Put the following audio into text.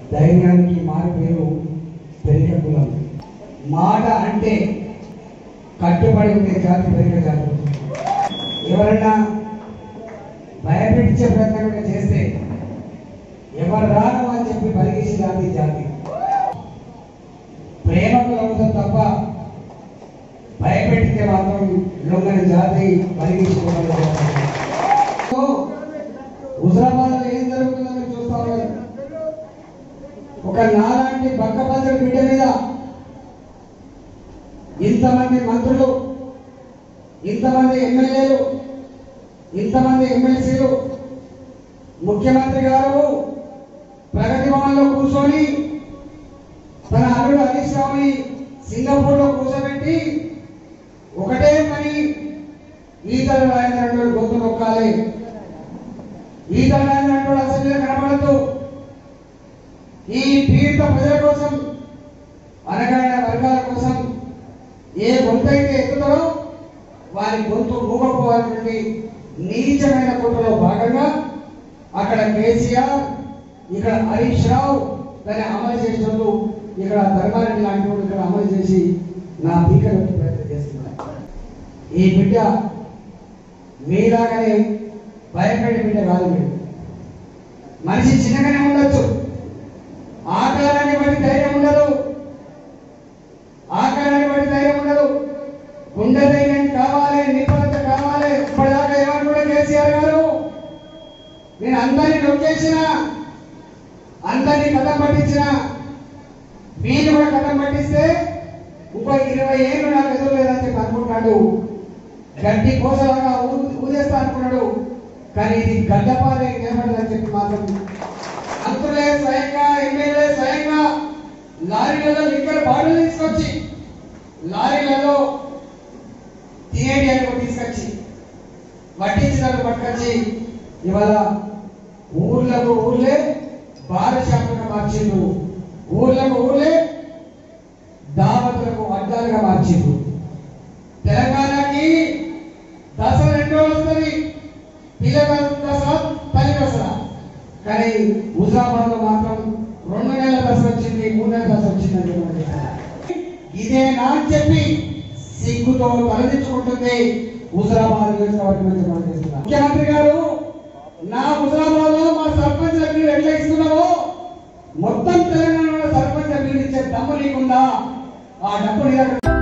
ధైర్యానికి మారు పేరు పెరిక కులం మాట అంటే కట్టుబడి ఉండే జాతి పెరిక జాతి ఎవరైనా భయపెట్టించే ప్రయత్నం కనుక చేస్తే ఎవరు రాను అని చెప్పి పరిగేసి జాతి జాతి ప్రేమకు లొంగడం తప్ప భయపెట్టితే మాత్రం లొంగని జాతి పరిగెత్తుకోవడం హుజరాబాద్ లో ఏం జరుగుతుందో మీరు చూస్తా ఉన్నారు ఒక నాలాంటి బక్కపల్లి బిడ్డ మీద ఇంతమంది మంత్రులు ఇంతమంది ఎమ్మెల్యేలు ఇంతమంది ఎమ్మెల్సీలు ముఖ్యమంత్రి గారు ప్రగతి భవన్లో కూర్చొని తన అల్లుడు హరీష్ రావుని సింగపూర్ లో కూర్చోబెట్టి ఒకటే పని ఈతల రాజేంద్ర గొంతు నొక్కాలి ఈతల రాజేంద్ర అసెంబ్లీలో కనబడద్దు ఈ పీడిత ప్రజల కోసం అనగాడిన వర్గాల కోసం ఏ గొంతు అయితే ఎత్తుతారో వారి గొంతు మూగపోవాలన్నటువంటి నీచమైన కుట్రలో భాగంగా అక్కడ కేసీఆర్ ఇక్కడ హరీష్ రావు దాన్ని అమలు చేసినట్టు ఇక్కడ ధర్మారెడ్డి లాంటి వాడు ఇక్కడ అమలు చేసి నా భీకర ప్రయత్నం చేస్తున్నారు ఈ బిడ్డ మీలాగానే భయపడే బిడ్డ కాదు మీరు మనిషి చిన్నగానే ఉండొచ్చు ఆకారాన్ని బట్టి ధైర్యం ఉండదు ఆకారాన్ని బట్టి ధైర్యం ఉండదు గుండె ధైర్యం కావాలి నిపుణత కావాలి ఇప్పటిదాకా ఏమని కూడా కేసీఆర్ గారు నేను అందరినీ నొక్కేసిన అందరినీ కథం పట్టించిన మీరు కూడా కథం పట్టిస్తే ఇంకో ఇరవై ఏళ్ళు నాకు ఎదురు లేదని చెప్పి అనుకుంటాడు గడ్డి కోసలాగా ఊ- ఊదేస్తా అనుకున్నాడు కానీ ఇది గడ్డపాలే నిలబడదని చెప్పి మాత్రం మంత్రులే స్వయంగా ఎమ్మెల్యే స్వయంగా లారీలలో లిక్కర్ బాటిల్ తీసుకొచ్చి లారీలలో తినేటి అని తీసుకొచ్చి వడ్డించినట్టు పట్టుకొచ్చి ఇవాళ ఊర్లకు ఊర్లే బార్ షాపులుగా మార్చిండు ఊర్లకు ఊర్లే దావతులకు అడ్డాలుగా మార్చిండు తెలంగాణకి దసరా రెండు రోజులు వస్తుంది పిల్లల దసరా తల్లి దసరా కానీ హుజరాబాద్ లో మాత్రం రెండు నెలల దసరా వచ్చింది మూడు నెలల దసరా వచ్చింది అని చెప్పి చెప్పారు. ఇదేనా అని చెప్పి సిగ్గుతో తలదించుకుంటుంది హుజరాబాద్ నియోజకవర్గం అని చెప్పి మనం చేస్తున్నాం. ముఖ్యమంత్రి గారు నా హుజరాబాద్ లో మా సర్పంచ్ మీరు ఎట్లా ఇస్తున్నావో మొత్తం తెలంగాణలో సర్పంచ్ మీరు ఇచ్చే దమ్ము నీకుందా ఆ డబ్బు నీ దగ్గర